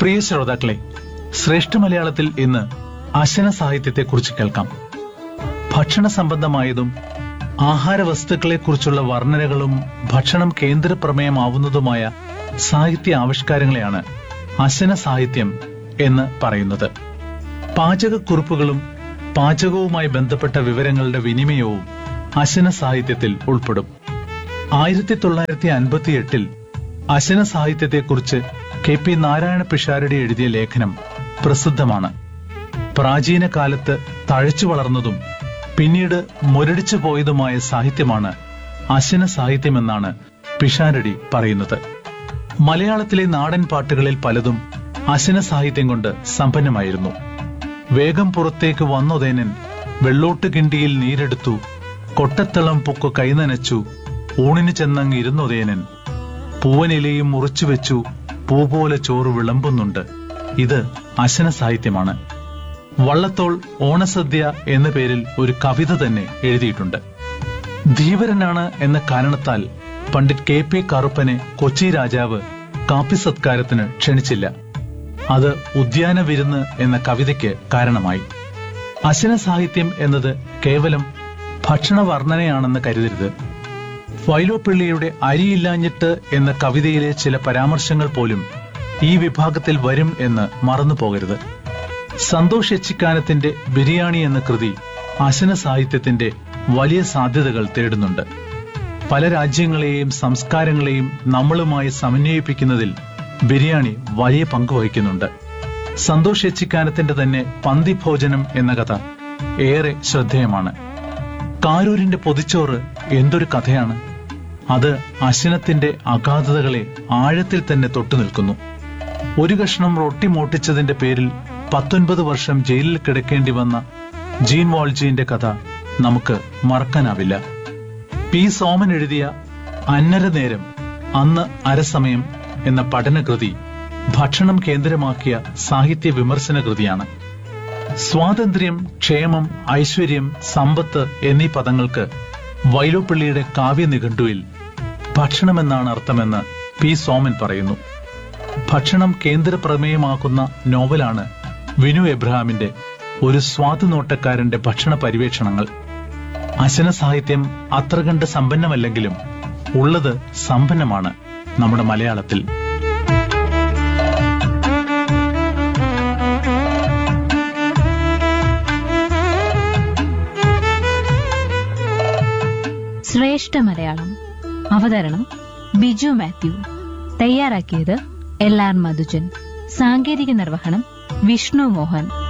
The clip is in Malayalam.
പ്രിയ ശ്രോതാക്കളെ ശ്രേഷ്ഠ മലയാളത്തിൽ ഇന്ന് അശന സാഹിത്യത്തെക്കുറിച്ച് കേൾക്കാം ഭക്ഷണ സംബന്ധമായതും ആഹാര വസ്തുക്കളെക്കുറിച്ചുള്ള വർണ്ണനകളും ഭക്ഷണം കേന്ദ്രപ്രമേയമാവുന്നതുമായ സാഹിത്യ ആവിഷ്കാരങ്ങളെയാണ് അശന സാഹിത്യം എന്ന് പറയുന്നത് പാചകക്കുറിപ്പുകളും പാചകവുമായി ബന്ധപ്പെട്ട വിവരങ്ങളുടെ വിനിമയവും അശന സാഹിത്യത്തിൽ ഉൾപ്പെടും ആയിരത്തി തൊള്ളായിരത്തി അൻപത്തി എട്ടിൽ അശന സാഹിത്യത്തെക്കുറിച്ച് കെ പി നാരായണ പിഷാരടി എഴുതിയ ലേഖനം പ്രസിദ്ധമാണ് പ്രാചീന കാലത്ത് തഴച്ചു വളർന്നതും പിന്നീട് മുരടിച്ചു പോയതുമായ സാഹിത്യമാണ് അശന സാഹിത്യമെന്നാണ് പിഷാരടി പറയുന്നത് മലയാളത്തിലെ നാടൻ പാട്ടുകളിൽ പലതും അശന സാഹിത്യം കൊണ്ട് സമ്പന്നമായിരുന്നു വേഗം പുറത്തേക്ക് വന്നൊതേനൻ വെള്ളോട്ട് കിണ്ടിയിൽ നീരെടുത്തു കൊട്ടത്തളം പൊക്കു കൈനനച്ചു ഊണിന് ചെന്നങ്ങ് ഇരുന്നൊതേനൻ പൂവനിലയും മുറിച്ചുവെച്ചു പൂ പോലെ ചോറ് വിളമ്പുന്നുണ്ട് ഇത് അശന സാഹിത്യമാണ് വള്ളത്തോൾ ഓണസദ്യ എന്ന പേരിൽ ഒരു കവിത തന്നെ എഴുതിയിട്ടുണ്ട് ധീവരനാണ് എന്ന കാരണത്താൽ പണ്ഡിറ്റ് കെ പി കറുപ്പനെ കൊച്ചി രാജാവ് കാപ്പി സത്കാരത്തിന് ക്ഷണിച്ചില്ല അത് ഉദ്യാന വിരുന്ന് എന്ന കവിതയ്ക്ക് കാരണമായി അശന സാഹിത്യം എന്നത് കേവലം ഭക്ഷണ വർണ്ണനയാണെന്ന് കരുതരുത് വൈലോപ്പിള്ളിയുടെ അരിയില്ലാഞ്ഞിട്ട് എന്ന കവിതയിലെ ചില പരാമർശങ്ങൾ പോലും ഈ വിഭാഗത്തിൽ വരും എന്ന് മറന്നു പോകരുത് സന്തോഷ് എച്ചിക്കാനത്തിന്റെ ബിരിയാണി എന്ന കൃതി അശന സാഹിത്യത്തിന്റെ വലിയ സാധ്യതകൾ തേടുന്നുണ്ട് പല രാജ്യങ്ങളെയും സംസ്കാരങ്ങളെയും നമ്മളുമായി സമന്വയിപ്പിക്കുന്നതിൽ ബിരിയാണി വലിയ പങ്ക് വഹിക്കുന്നുണ്ട് സന്തോഷ് എച്ചിക്കാനത്തിന്റെ തന്നെ പന്തി ഭോജനം എന്ന കഥ ഏറെ ശ്രദ്ധേയമാണ് കാരൂരിന്റെ പൊതിച്ചോറ് എന്തൊരു കഥയാണ് അത് അശനത്തിന്റെ അഗാധതകളെ ആഴത്തിൽ തന്നെ തൊട്ടു നിൽക്കുന്നു ഒരു കഷ്ണം റൊട്ടി മോട്ടിച്ചതിന്റെ പേരിൽ പത്തൊൻപത് വർഷം ജയിലിൽ കിടക്കേണ്ടി വന്ന ജീൻ വാൾജീന്റെ കഥ നമുക്ക് മറക്കാനാവില്ല പി സോമൻ എഴുതിയ അന്നര നേരം അന്ന് അരസമയം എന്ന പഠനകൃതി ഭക്ഷണം കേന്ദ്രമാക്കിയ സാഹിത്യ വിമർശന കൃതിയാണ് സ്വാതന്ത്ര്യം ക്ഷേമം ഐശ്വര്യം സമ്പത്ത് എന്നീ പദങ്ങൾക്ക് വൈലോപ്പിള്ളിയുടെ കാവ്യനിഘണ്ടുവിൽ ഭക്ഷണമെന്നാണ് അർത്ഥമെന്ന് പി സോമൻ പറയുന്നു ഭക്ഷണം കേന്ദ്രപ്രമേയമാക്കുന്ന നോവലാണ് വിനു എബ്രഹാമിന്റെ ഒരു സ്വാതുനോട്ടക്കാരന്റെ ഭക്ഷണ പര്യവേക്ഷണങ്ങൾ അശന സാഹിത്യം അത്ര കണ്ട് സമ്പന്നമല്ലെങ്കിലും ഉള്ളത് സമ്പന്നമാണ് നമ്മുടെ മലയാളത്തിൽ ശ്രേഷ്ഠ മലയാളം അവതരണം ബിജു മാത്യു തയ്യാറാക്കിയത് എൽ ആർ മധുജൻ സാങ്കേതിക നിർവഹണം വിഷ്ണു മോഹൻ